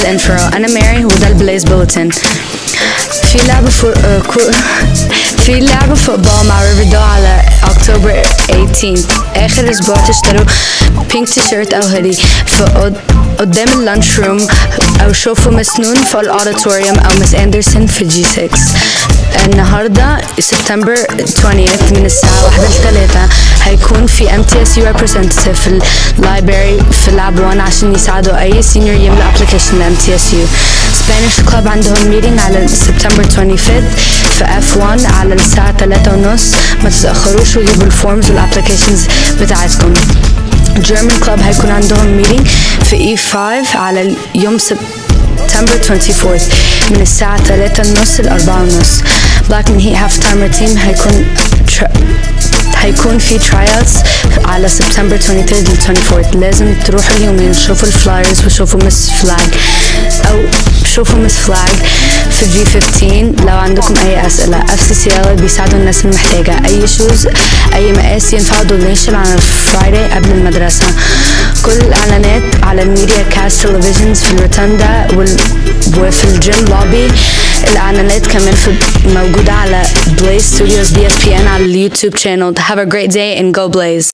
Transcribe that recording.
الانترو انا ماري وده البلايز بولتن في لعبة فو... آه، كو... في لعبة فوتبول مع ريفردو على اكتوبر 18 اخر اسبوع تشتروا بينك تيشيرت او هودي في قدام اللانش روم او شوفوا مسنون في الاوديتوريوم او مس اندرسون في جي 6 النهارده سبتمبر 20 من الساعة 1 ل 3 هيكون في ام تي اس يو ريبريزنتيف في اللايبراري في لاب 1 عشان يساعدوا اي سينيور يملى ابلكيشن لام تي اس يو سبانيش كلاب عندهم ميتنج على سبتمبر 25 في اف 1 على الساعة 3 ونص ما تتأخروش وجيبوا الفورمز والابلكيشنز بتاعتكم جيرمان كلاب هيكون عندهم ميتنج في اي 5 على يوم سبتمبر 24 من الساعة 3 ونص ل 4 ونص بلاك من هي هاف تايمر تيم هيكون تر... هيكون في ترايلز على سبتمبر 23 ل 24 لازم تروحوا اليومين شوفوا الفلايرز وشوفوا مس فلاج او شوفوا مس فلاج في جي 15 لو عندكم اي اسئله اف سي سي ال بيساعدوا الناس المحتاجه اي شوز اي مقاس ينفع دونيشن على فرايداي قبل المدرسه كل الاعلانات على الميديا كاست تلفزيونز في الروتندا وال... وفي الجيم لوبي الاعلانات كمان في موجوده على بلايز ستوديوز بي اس بي ان على اليوتيوب channel have a great day and go blaze